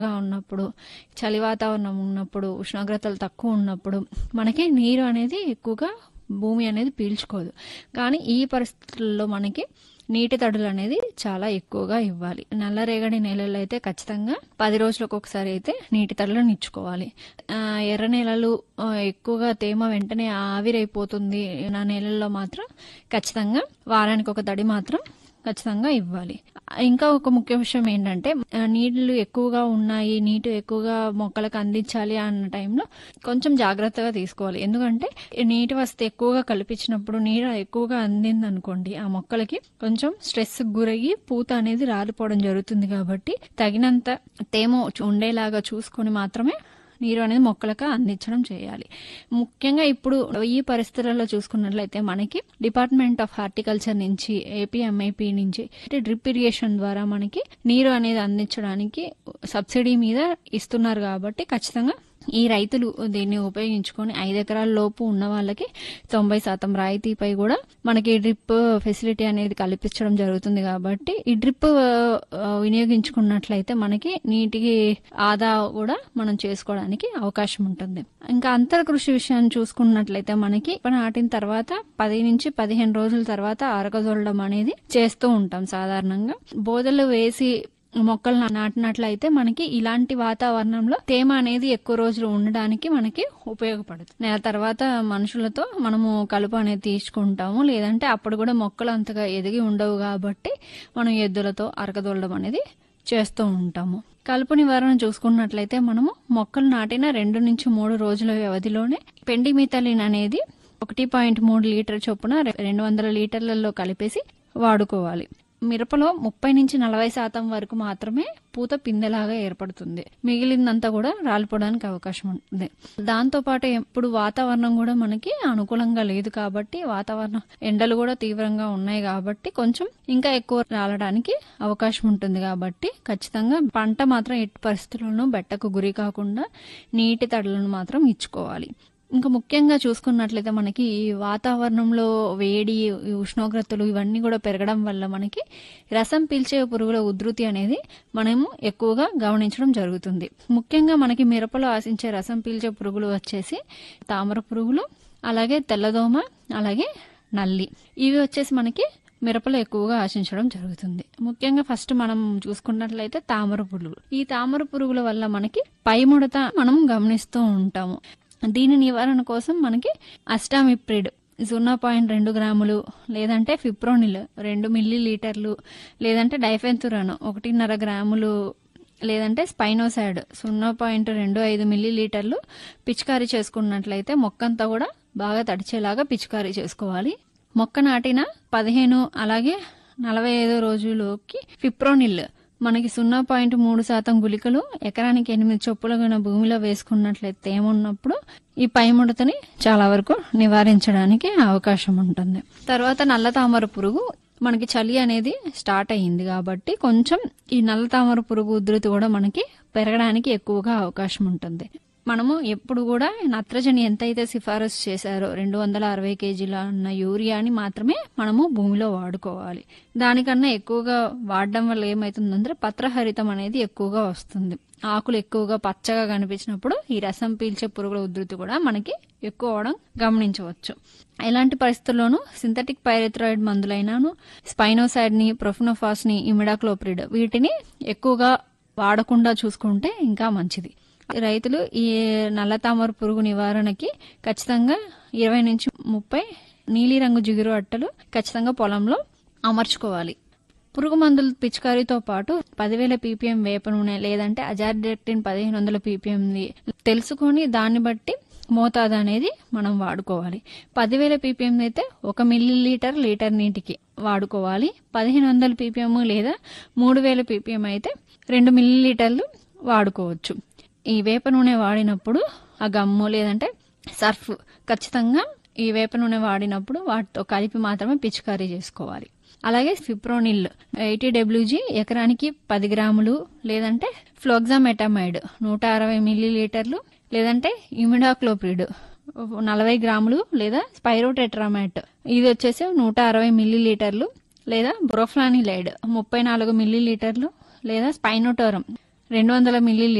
ఉన్నప్పుడు చలి వాతావరణం ఉన్నప్పుడు ఉష్ణోగ్రతలు తక్కువ ఉన్నప్పుడు మనకి నీరు అనేది ఎక్కువగా భూమి అనేది పీల్చుకోదు కానీ ఈ పరిస్థితుల్లో మనకి నీటి తడులు అనేది చాలా ఎక్కువగా ఇవ్వాలి నల్లరేగడి నేలల్లో అయితే ఖచ్చితంగా పది రోజులకు ఒకసారి అయితే నీటి తడులను ఇచ్చుకోవాలి ఆ, ఎర్ర నేలలు ఆ, ఎక్కువగా తేమ వెంటనే ఆవిరైపోతుంది నా నేలల్లో మాత్రం ఖచ్చితంగా వారానికి ఒక తడి మాత్రం ఖచ్చితంగా ఇవ్వాలి ఇంకా ఒక ముఖ్య విషయం ఏంటంటే ఆ, నీళ్లు ఎక్కువగా ఉన్నాయి నీటి ఎక్కువగా మొక్కలకు అందించాలి అన్న టైంలో కొంచెం జాగ్రత్తగా తీసుకోవాలి ఎందుకంటే ఈ నీటి వసతి ఎక్కువగా కల్పించినప్పుడు నీరు ఎక్కువగా అందింది అనుకోండి ఆ మొక్కలకి కొంచెం స్ట్రెస్ గురయ్యి పూత అనేది రాలిపోవడం జరుగుతుంది కాబట్టి తగినంత తేమ ఉండేలాగా చూసుకొని మాత్రమే నీరు అనేది మొక్కలకు అందించడం చేయాలి ముఖ్యంగా ఇప్పుడు ఈ పరిస్థితులలో చూసుకున్నట్లయితే మనకి డిపార్ట్మెంట్ ఆఫ్ హార్టికల్చర్ నుంచి ఏపీఎంఐపి నుంచి డ్రిప్ ఇరిగేషన్ ద్వారా మనకి నీరు అనేది అందించడానికి సబ్సిడీ మీద ఇస్తున్నారు కాబట్టి ఖచ్చితంగా ఈ రైతులు దీన్ని ఉపయోగించుకొని ఐదు ఎకరాల లోపు ఉన్న వాళ్ళకి తొంభై శాతం రాయితీపై కూడా మనకి డ్రిప్ ఫెసిలిటీ అనేది కల్పించడం జరుగుతుంది కాబట్టి ఈ డ్రిప్ ఆ, వినియోగించుకున్నట్లయితే మనకి నీటికి ఆదా కూడా మనం చేసుకోవడానికి అవకాశం ఉంటుంది ఇంకా అంతర్ కృషి విషయాన్ని చూసుకున్నట్లయితే మనకి ఇప్పుడు నాటిన తర్వాత పది నుంచి పదిహేను రోజుల తర్వాత అరకదొల్లడం అనేది చేస్తూ ఉంటాం సాధారణంగా బోదలు వేసి మొక్కలు నాటినట్లయితే మనకి ఇలాంటి వాతావరణంలో తేమ అనేది ఎక్కువ రోజులు ఉండడానికి మనకి ఉపయోగపడుతుంది నెల తర్వాత మనుషులతో మనము కలుపు అనేది తీసుకుంటాము లేదంటే అప్పుడు కూడా మొక్కలు అంతగా ఎదిగి ఉండవు కాబట్టి మనం ఎద్దులతో అరకదొల్లడం అనేది చేస్తూ ఉంటాము కలుపు నివారణ చూసుకున్నట్లయితే మనము మొక్కలు నాటిన రెండు నుంచి మూడు రోజుల వ్యవధిలోనే పెండిమిథలిన్ అనేది ఒకటి పాయింట్ మూడు లీటర్ చొప్పున రె- రెండు వందల లీటర్లలో కలిపేసి వాడుకోవాలి మిరపలో ముప్పై నుంచి నలభై శాతం వరకు మాత్రమే పూత పిందెలాగా ఏర్పడుతుంది మిగిలిందంతా కూడా రాలిపోవడానికి అవకాశం ఉంటుంది దాంతో పాటు ఎప్పుడు వాతావరణం కూడా మనకి అనుకూలంగా లేదు కాబట్టి వాతావరణం ఎండలు కూడా తీవ్రంగా ఉన్నాయి కాబట్టి కొంచెం ఇంకా ఎక్కువ రాలడానికి అవకాశం ఉంటుంది కాబట్టి ఖచ్చితంగా పంట మాత్రం ఎట్టి పరిస్థితుల్లోనూ బెట్టకు గురి కాకుండా నీటి తడులను మాత్రం ఇచ్చుకోవాలి ఇంకా ముఖ్యంగా చూసుకున్నట్లయితే మనకి ఈ వాతావరణంలో వేడి ఈ ఉష్ణోగ్రతలు ఇవన్నీ కూడా పెరగడం వల్ల మనకి రసం పీల్చే పురుగుల ఉధృతి అనేది మనము ఎక్కువగా గమనించడం జరుగుతుంది ముఖ్యంగా మనకి మిరపలో ఆశించే రసం పీల్చే పురుగులు వచ్చేసి తామర పురుగులు అలాగే తెల్లదోమ అలాగే నల్లి ఇవి వచ్చేసి మనకి మిరపలో ఎక్కువగా ఆశించడం జరుగుతుంది ముఖ్యంగా ఫస్ట్ మనం చూసుకున్నట్లయితే తామర పురుగులు ఈ తామర పురుగుల వల్ల మనకి పై ముడత మనం గమనిస్తూ ఉంటాము దీని నివారణ కోసం మనకి అస్టామిప్రిడ్ సున్నా పాయింట్ రెండు గ్రాములు లేదంటే ఫిప్రోనిల్ రెండు మిల్లీ లీటర్లు లేదంటే డైఫెన్తురాన్ ఒకటిన్నర గ్రాములు లేదంటే స్పైనోసాడ్ సున్నా పాయింట్ రెండు ఐదు మిల్లీ లీటర్లు పిచికారీ చేసుకున్నట్లయితే మొక్కంతా కూడా బాగా తడిచేలాగా పిచికారీ చేసుకోవాలి మొక్క నాటిన పదిహేను అలాగే నలభై ఐదో రోజులోకి ఫిప్రోనిల్ మనకి సున్నా పాయింట్ మూడు శాతం గుళికలు ఎకరానికి ఎనిమిది చొప్పులుగా భూమిలో వేసుకున్నట్లయితే ఏమున్నప్పుడు ఈ పై ముడతని చాలా వరకు నివారించడానికి అవకాశం ఉంటుంది తర్వాత నల్ల తామర పురుగు మనకి చలి అనేది స్టార్ట్ అయ్యింది కాబట్టి కొంచెం ఈ నల్ల తామర పురుగు ఉధృతి కూడా మనకి పెరగడానికి ఎక్కువగా అవకాశం ఉంటుంది మనము ఎప్పుడు కూడా నత్రజని ఎంతైతే సిఫారసు చేశారో రెండు వందల అరవై కేజీల ఉన్న యూరియాని మాత్రమే మనము భూమిలో వాడుకోవాలి దానికన్నా ఎక్కువగా వాడడం వల్ల ఏమవుతుందంటే పత్రహరితం అనేది ఎక్కువగా వస్తుంది ఆకులు ఎక్కువగా పచ్చగా కనిపించినప్పుడు ఈ రసం పీల్చే పురుగుల ఉధృతి కూడా మనకి ఎక్కువ అవడం గమనించవచ్చు ఎలాంటి పరిస్థితుల్లోనూ సింథటిక్ పైరెథ్రాయిడ్ మందులైనాను స్పైనోసైడ్ ని ప్రొఫినోఫాస్ ని ఇమిడాక్లోప్రిడ్ వీటిని ఎక్కువగా వాడకుండా చూసుకుంటే ఇంకా మంచిది రైతులు ఈ నల్ల తామర పురుగు నివారణకి ఖచ్చితంగా ఇరవై నుంచి ముప్పై నీలిరంగు జిగురు అట్టలు ఖచ్చితంగా పొలంలో అమర్చుకోవాలి పురుగు మందుల పిచికారీతో పాటు పదివేల పీపీఎం వేప నూనె లేదంటే అజార్డెక్టిన్ పదిహేను వందల పీపీఎం తెలుసుకొని దాన్ని బట్టి మోతాదు అనేది మనం వాడుకోవాలి పదివేల పీపీఎం అయితే ఒక మిల్లీ లీటర్ లీటర్ నీటికి వాడుకోవాలి పదిహేను వందల పీపీఎం లేదా మూడు వేల పీపీఎం అయితే రెండు మిల్లీ లీటర్లు వాడుకోవచ్చు ఈ వేప నూనె వాడినప్పుడు ఆ గమ్ము లేదంటే సర్ఫ్ ఖచ్చితంగా ఈ వేప నూనె వాడినప్పుడు వాటితో కలిపి మాత్రమే పిచికారీ చేసుకోవాలి అలాగే ఫిప్రోనిల్ ఎయిటీ డబ్ల్యూజీ ఎకరానికి పది గ్రాములు లేదంటే ఫ్లోగ్జామెటమైడ్ నూట అరవై మిల్లీ లీటర్లు లేదంటే ఇమిడాక్లోప్రిడ్ నలభై గ్రాములు లేదా స్పైరోటెట్రామాట్ ఇది వచ్చేసి నూట అరవై మిల్లీ లీటర్లు లేదా బ్రోఫ్లానిలైడ్ ముప్పై నాలుగు మిల్లీ లీటర్లు లేదా స్పైనోటోరం రెండు వందల మిల్లీ